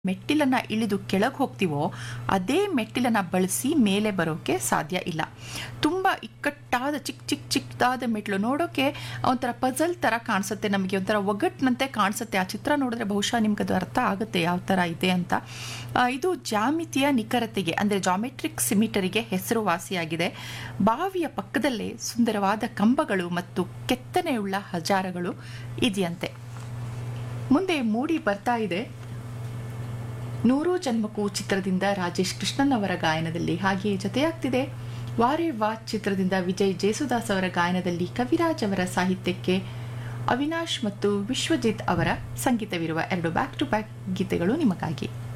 ಮೆಟ್ಟಿಲನ್ನ ಇಳಿದು ಕೆಳಗೆ ಹೋಗ್ತೀವೋ ಅದೇ ಮೆಟ್ಟಿಲನ್ನ ಬಳಸಿ ಮೇಲೆ ಬರೋಕೆ ಸಾಧ್ಯ ಇಲ್ಲ ತುಂಬ ಇಕ್ಕಟ್ಟಾದ ಚಿಕ್ಕ ಚಿಕ್ಕ ಚಿಕ್ಕದಾದ ಮೆಟ್ಲು ನೋಡೋಕೆ ಒಂಥರ ಪಜಲ್ ಥರ ಕಾಣಿಸುತ್ತೆ ನಮಗೆ ಒಂಥರ ಒಗ್ಗಟ್ಟಿನಂತೆ ಕಾಣಿಸುತ್ತೆ ಆ ಚಿತ್ರ ನೋಡಿದ್ರೆ ಬಹುಶಃ ನಿಮ್ಗೆ ಅದು ಅರ್ಥ ಆಗುತ್ತೆ ಯಾವ ಥರ ಇದೆ ಅಂತ ಆ, ಇದು ಜಾಮಿತಿಯ ನಿಖರತೆಗೆ ಅಂದರೆ ಜಾಮೆಟ್ರಿಕ್ ಸಿಮಿಟರಿಗೆ ಹೆಸರುವಾಸಿಯಾಗಿದೆ ಬಾವಿಯ ಪಕ್ಕದಲ್ಲೇ ಸುಂದರವಾದ ಕಂಬಗಳು ಮತ್ತು ಕೆತ್ತನೆಯುಳ್ಳ ಹಜಾರಗಳು ಇದೆಯಂತೆ ಮುಂದೆ ಮೂಡಿ ಬರ್ತಾ ಇದೆ ನೂರು ಜನ್ಮಕ್ಕೂ ಚಿತ್ರದಿಂದ ರಾಜೇಶ್ ಕೃಷ್ಣನ್ ಅವರ ಗಾಯನದಲ್ಲಿ ಹಾಗೆಯೇ ಜೊತೆಯಾಗ್ತಿದೆ ವಾರೇ ವಾ ಚಿತ್ರದಿಂದ ವಿಜಯ್ ಜೇಸುದಾಸ್ ಅವರ ಗಾಯನದಲ್ಲಿ ಕವಿರಾಜ್ ಅವರ ಸಾಹಿತ್ಯಕ್ಕೆ ಅವಿನಾಶ್ ಮತ್ತು ವಿಶ್ವಜಿತ್ ಅವರ ಸಂಗೀತವಿರುವ ಎರಡು ಬ್ಯಾಕ್ ಟು ಬ್ಯಾಕ್ ಗೀತೆಗಳು ನಿಮಗಾಗಿ